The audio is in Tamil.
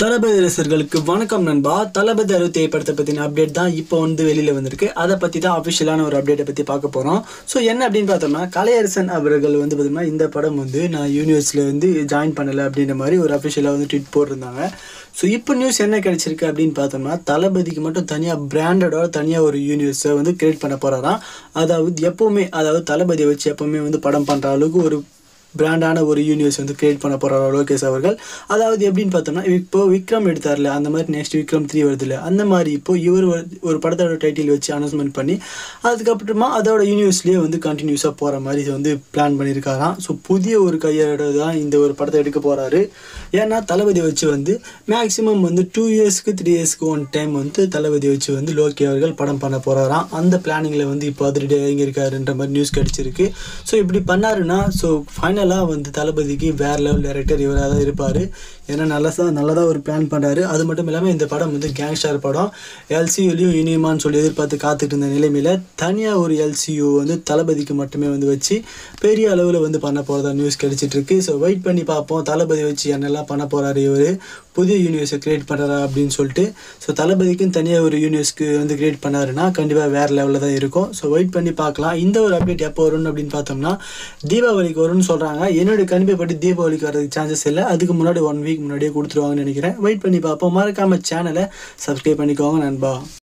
தளபதி ரசிகர்களுக்கு வணக்கம் நண்பா தளபதி அறுபத்தி ஏழு படத்தை பற்றின அப்டேட் தான் இப்போ வந்து வெளியில் வந்திருக்கு அதை பற்றி தான் அஃபிஷியலான ஒரு அப்டேட்டை பற்றி பார்க்க போகிறோம் ஸோ என்ன அப்படின்னு பார்த்தோம்னா கலையரசன் அவர்கள் வந்து பார்த்தோம்னா இந்த படம் வந்து நான் யூனிவர்ஸில் வந்து ஜாயின் பண்ணலை அப்படின்ற மாதிரி ஒரு அஃபிஷியலாக வந்து ட்வீட் போட்டிருந்தாங்க ஸோ இப்போ நியூஸ் என்ன கிடைச்சிருக்கு அப்படின்னு பார்த்தோம்னா தளபதிக்கு மட்டும் தனியாக பிராண்டடோட தனியாக ஒரு யூனிவர்ஸை வந்து கிரியேட் பண்ண போகிறாராம் அதாவது எப்போவுமே அதாவது தளபதியை வச்சு எப்போவுமே வந்து படம் பண்ணுற அளவுக்கு ஒரு பிராண்டான ஒரு யூனிவர்ஸ் வந்து கிரியேட் பண்ண போகிறார் லோகேஷ் அவர்கள் அதாவது எப்படின்னு பார்த்தோம்னா இப்போ விக்ரம் எடுத்தார்ல அந்த மாதிரி நெக்ஸ்ட் விக்ரம் த்ரீ வருதுல்ல அந்த மாதிரி இப்போ இவர் ஒரு- ஒரு படத்தோட டைட்டில் வச்சு அனௌன்ஸ்மெண்ட் பண்ணி அதுக்கப்புறமா அதோட யூனிவர்ஸ்லேயே வந்து கண்டினியூஸாக போகிற மாதிரி வந்து பிளான் பண்ணியிருக்காராம் ஸோ புதிய ஒரு கையோட தான் இந்த ஒரு படத்தை எடுக்க போகிறாரு ஏன்னா தளபதி வச்சு வந்து மேக்ஸிமம் வந்து டூ இயர்ஸ்க்கு த்ரீ இயர்ஸ்க்கு ஒன் டைம் வந்து தளபதி வச்சு வந்து லோகே அவர்கள் படம் பண்ண போகிறாராம் அந்த பிளானிங்கில் வந்து இப்போ அதிரடி இறங்கியிருக்காருன்ற மாதிரி நியூஸ் கிடச்சிருக்கு ஸோ இப்படி பண்ணாருன்னா ஸோ ஃபைனலாக வந்து தளபதிக்கு வேற லெவல் டேரக்டர் இவராக தான் இருப்பார் ஏன்னா நல்லதா நல்லதாக ஒரு பிளான் பண்ணுறாரு அது மட்டும் இல்லாமல் இந்த படம் வந்து கேங்ஸ்டர் படம் எல்சியூலையும் இனியுமான்னு சொல்லி எதிர்பார்த்து காத்துட்டு இருந்த நிலைமையில் தனியாக ஒரு எல்சியூ வந்து தளபதிக்கு மட்டுமே வந்து வச்சு பெரிய அளவில் வந்து பண்ண போகிறதா நியூஸ் கிடைச்சிட்டு இருக்கு ஸோ வெயிட் பண்ணி பார்ப்போம் தளபதி வச்சு என்னெல்லாம் பண்ண போகிறாரு இவர் புதிய யூனிவர்ஸை கிரியேட் பண்ணுறாரா அப்படின்னு சொல்லிட்டு ஸோ தளபதிக்கும் தனியாக ஒரு யூனிவர்ஸ்க்கு வந்து கிரியேட் பண்ணாருன்னா கண்டிப்பாக வேறு லெவலில் தான் இருக்கும் ஸோ வெயிட் பண்ணி பார்க்கலாம் இந்த ஒரு அப்டேட் எப்போ வரும்னு அப்படின்னு பார்த்தோம்னா தீபாவளிக்கு வரும்னு சொல்கிறாங்க என்னுடைய கணிப்பப்படி தீபாவளிக்கு வரதுக்கு சான்சஸ் இல்லை அதுக்கு முன்னாடி ஒன் வீக் முன்னாடியே கொடுத்துருவாங்கன்னு நினைக்கிறேன் வெயிட் பண்ணி பார்ப்போம் மறக்காம சேனலை சப்ஸ்கிரைப் பண்ணிக்கோங்க நண்பா